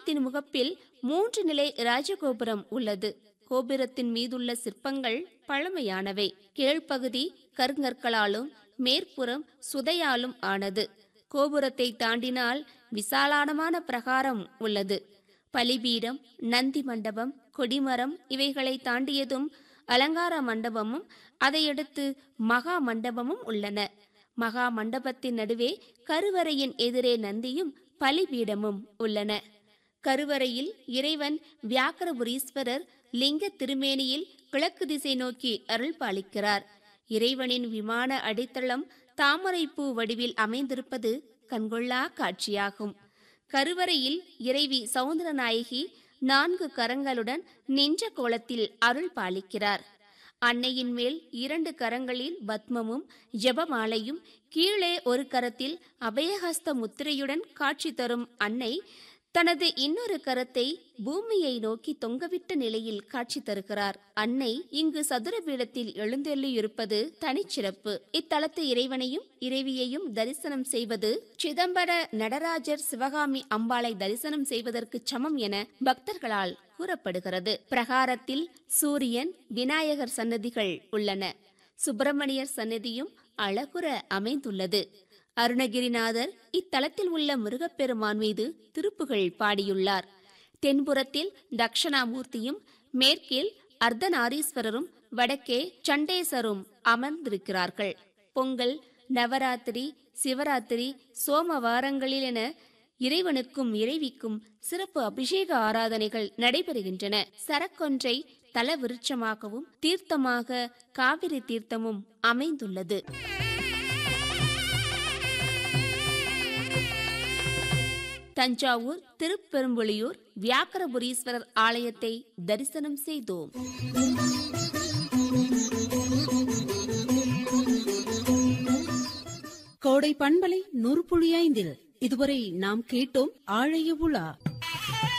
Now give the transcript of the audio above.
ஆலயத்தின் முகப்பில் மூன்று நிலை ராஜகோபுரம் உள்ளது கோபுரத்தின் மீதுள்ள சிற்பங்கள் பழமையானவை கீழ்ப்பகுதி கருங்கற்களாலும் மேற்புறம் சுதையாலும் ஆனது கோபுரத்தை தாண்டினால் விசாலானமான பிரகாரம் உள்ளது பலிபீடம் நந்தி மண்டபம் கொடிமரம் இவைகளை தாண்டியதும் அலங்கார மண்டபமும் அதையடுத்து மகா மண்டபமும் உள்ளன மகா மண்டபத்தின் நடுவே கருவறையின் எதிரே நந்தியும் பலிபீடமும் உள்ளன கருவறையில் இறைவன் வியாக்கரபுரீஸ்வரர் லிங்க திருமேனியில் கிழக்கு திசை நோக்கி அருள் பாலிக்கிறார் இறைவனின் விமான அடித்தளம் தாமரைப்பூ வடிவில் அமைந்திருப்பது கண்கொள்ளா காட்சியாகும் கருவறையில் இறைவி சவுந்தரநாயகி நான்கு கரங்களுடன் நின்ற கோலத்தில் அருள் பாலிக்கிறார் அன்னையின் மேல் இரண்டு கரங்களில் பத்மமும் ஜெபமாலையும் கீழே ஒரு கரத்தில் அபயஹஸ்த முத்திரையுடன் காட்சி தரும் அன்னை தனது இன்னொரு கரத்தை பூமியை நோக்கி தொங்கவிட்ட நிலையில் காட்சி தருகிறார் அன்னை இங்கு சதுரபீடத்தில் எழுந்தெள்ளியிருப்பது தனிச்சிறப்பு இத்தலத்து இறைவனையும் இறைவியையும் தரிசனம் செய்வது சிதம்பர நடராஜர் சிவகாமி அம்பாளை தரிசனம் செய்வதற்கு சமம் என பக்தர்களால் கூறப்படுகிறது பிரகாரத்தில் சூரியன் விநாயகர் சன்னதிகள் உள்ளன சுப்பிரமணியர் சன்னதியும் அழகுற அமைந்துள்ளது அருணகிரிநாதர் இத்தலத்தில் உள்ள முருகப்பெருமான் மீது திருப்புகள் பாடியுள்ளார் தென்புறத்தில் தக்ஷணாமூர்த்தியும் மேற்கில் அர்த்தநாரீஸ்வரரும் வடக்கே சண்டேசரும் அமர்ந்திருக்கிறார்கள் பொங்கல் நவராத்திரி சிவராத்திரி சோமவாரங்களில் என இறைவனுக்கும் இறைவிக்கும் சிறப்பு அபிஷேக ஆராதனைகள் நடைபெறுகின்றன சரக்கொன்றை தல விருட்சமாகவும் தீர்த்தமாக காவிரி தீர்த்தமும் அமைந்துள்ளது தஞ்சாவூர் திருப்பெரும்புலியூர் வியாக்கரபுரீஸ்வரர் ஆலயத்தை தரிசனம் செய்தோம் கோடை பண்பலை நூறு புள்ளி ஐந்தில் இதுவரை நாம் கேட்டோம் ஆழைய உலா